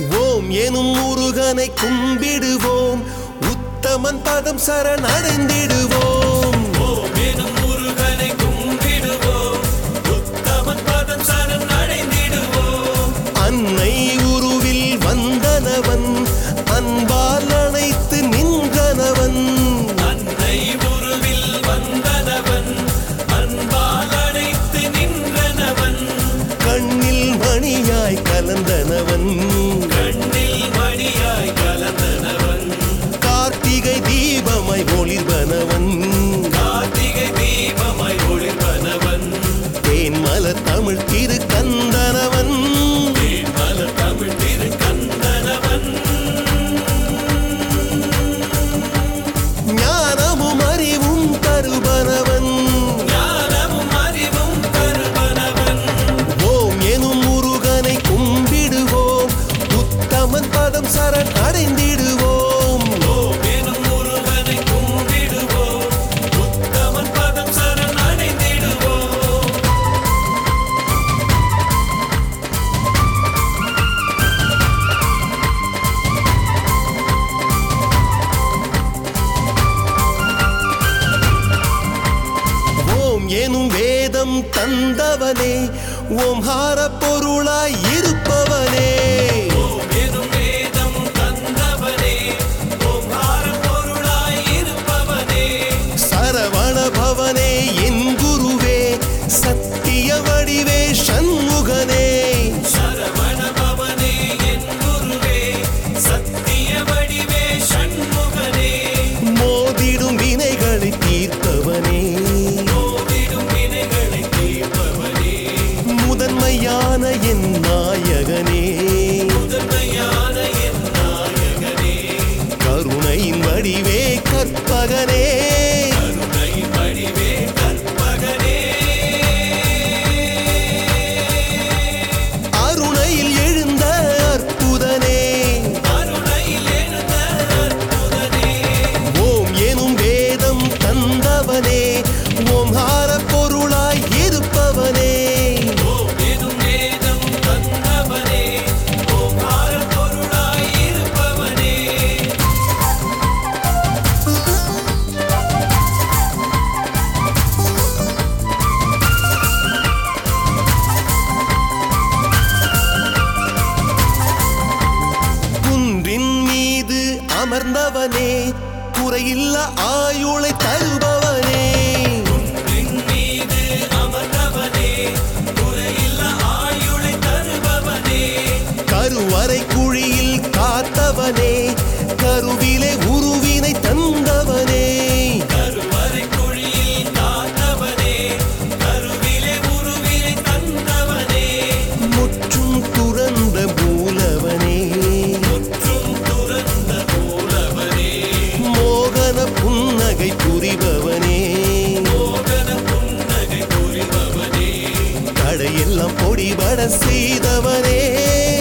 ஓம் எனும் முருகனை கும்பிடுவோம் உத்தமன் பதம் சரணடைந்திடுவோம் ஓம் எனும் முருகனை கும்பிடுவோம் உத்தமன் பதம் சரணடைந்திடுவோம் அன்னை உருவில் வந்தனவன் அன்பால் அணைத்து நின்றனவன் அன்னை உருவில் வந்தனவன் அன்பால் அழைத்து நின்றனவன் கண்ணில் மணியாய் கலந்தனவன் கண்ணில் மணியாய் கலந்தனவன் கார்த்திகை தீபமாய் ஒளிர்வனவன் கார்த்திகை தீபமாய் ஒளிர்வனவன் தேன் மலர் தமிழ் திரு கந்தனவன் மலர் தமிழ் திரு கந்தனவன் ஞானமும் அறிவும் தருபனவன் ஞானமும் அறிவும் தருவனவன் ஓம் எனும் முருகனை கும்பிடுவோம் உத்தமன் பதம் சரண் அடைந்திடுவோம் ஓம் எனும் முருகனை கும்பிடுவோம் உத்தமன் பதம் சரணடைந்திடுவோம் ஓம் எனும் வேதம் தந்தவனே ஓம்ஹார பொருளாய் இருப்பவனே ஓம் எனும் வேதம் தந்தவனே ஓம்கார பொருளாய் இருப்பவனே சரவண பவனே என் குருவே சத்திய வடிவே சண்முகனே சரவண பவனே என் குருவே சத்திய வடிவே சண்முகனே மோதிடும் வினைகளை தீர்ப்பவனே கோவிடும் வினைகளை தீர்ப்பவனே முதன்மையான என் நாயகனே முதன்மையான என் நாயகனே கருணையின் வடிவே கற்பகனே கருணை வடிவே கற்பகனே அருணையில் எழுந்த அற்புதனே அருணையில் எழுந்த அற்புதனே ஓம் எனும் வேதம் தந்தவனே ஓம்ஹார பொருளாய் இருப்பவனே ஓம் எனும் வேதம் தந்தவனே ஓம்கார பொருளாய் இருப்பவனே குன்றின் மீது அமர்ந்தவனே குறையில்ல ஆயுளை தருபவனே விண் மீது அமர்ந்தவனே குறையில்ல ஆயுளை தருபவனே கருவறை குழியில் காத்தவனே கருவிலே உருவினை தந்தவனே கருவறை குழியில் காத்தவனே கருவிலே உருவினை தந்தவனே முற்றும் துறந்த மூலவனே முற்றும் துறந்த மூலவனே மோகன புன்னகை புரிபவனே மோகன புன்னகை புரிபவனே தடையெல்லாம் பொடிபட செய்தவனே